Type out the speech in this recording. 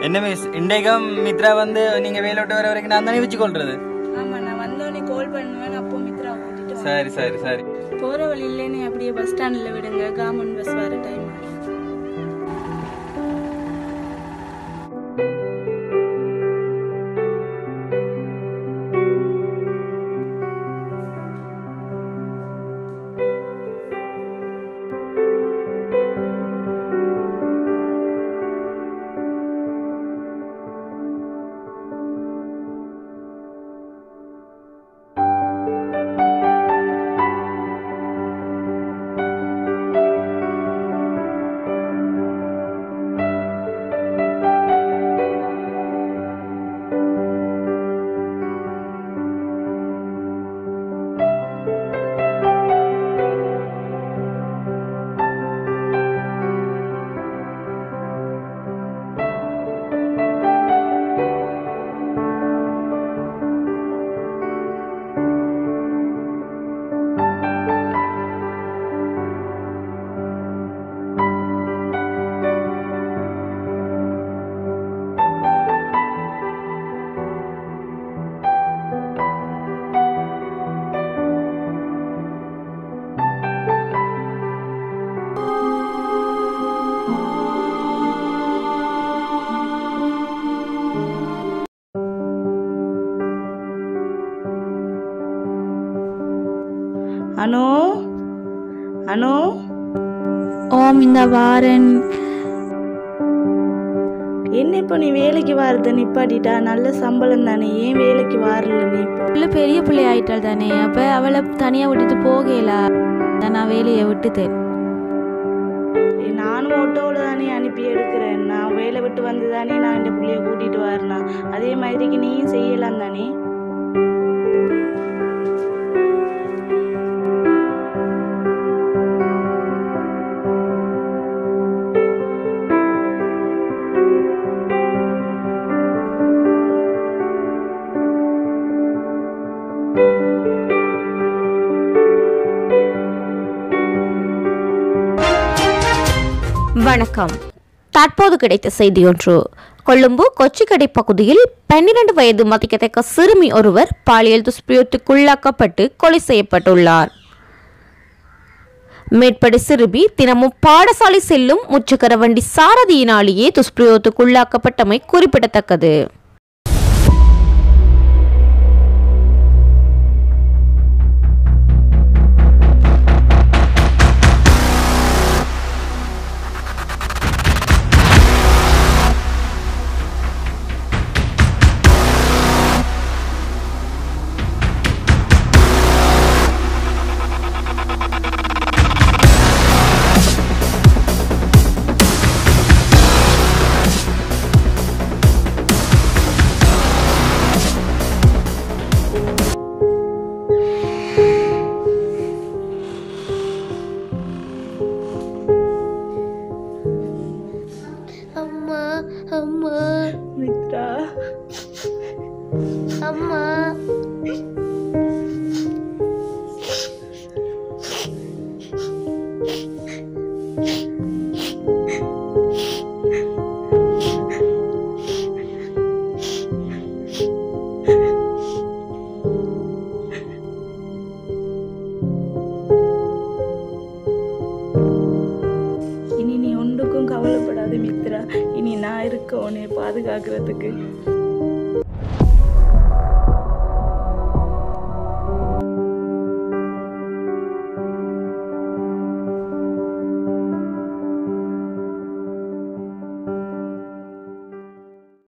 என்ன மிஸ் இன்றைக்கும் மித்ரா வந்து நீங்க வேலை விட்டு வர வரைக்கும் நான் தானே வச்சு கொள்றது ஆமா நான் வந்தோடனே கால் பண்ணுவேன் அப்போ மித்ரா கூட்டிட்டு வரேன். சரி சரி சரி போற வழி இல்லைன்னு அப்படியே பஸ் ஸ்டாண்ட்ல விடுங்க கவர்மெண்ட் பஸ் வர டைம் அனு அனு ஓம் இந்த வாரன் என்ன இப்போ நீ வேலைக்கு வரத நிப்பாட்டிட்டா நல்ல சம்பளம் தானே ஏன் வேலைக்கு வரல நீ இப்போ பிள்ளை பெரிய பிள்ளை ஆயிட்டாள் தானே அப்போ அவளை தனியாக விட்டுட்டு போகல அதான் நான் வேலையை விட்டுட்டேன் ஏய், நானும் ஆட்டோவில் தானே அனுப்பி எடுக்கிறேன் நான் வேலை விட்டு வந்து தானே நான் இந்த பிள்ளைய கூட்டிட்டு வரேன் அதே மாதிரிக்கு நீயும் செய்யலாம் தானே வணக்கம் தற்போது கிடைத்த செய்தி ஒன்று கொழும்பு கொச்சிக்கடை பகுதியில் பன்னிரண்டு வயது மதிக்கத்தக்க சிறுமி ஒருவர் பாலியல் துஷ்பிரயோகத்துக்குள்ளாக்கப்பட்டு கொலை செய்யப்பட்டுள்ளார் மேற்படி சிறுமி தினமும் பாடசாலை செல்லும் முச்சக்கர வண்டி சாரதியினாலேயே துஷ்பிரயோகத்துக்குள்ளாக்கப்பட்டமை குறிப்பிடத்தக்கது அம்மா அம்மா மித்ரா அம்மா இனி நீ ஒன்றுக்கும் கவலைப்படாத மித்ரா இனி நான் இருக்க உன்னை பாதுகாக்கிறதுக்கு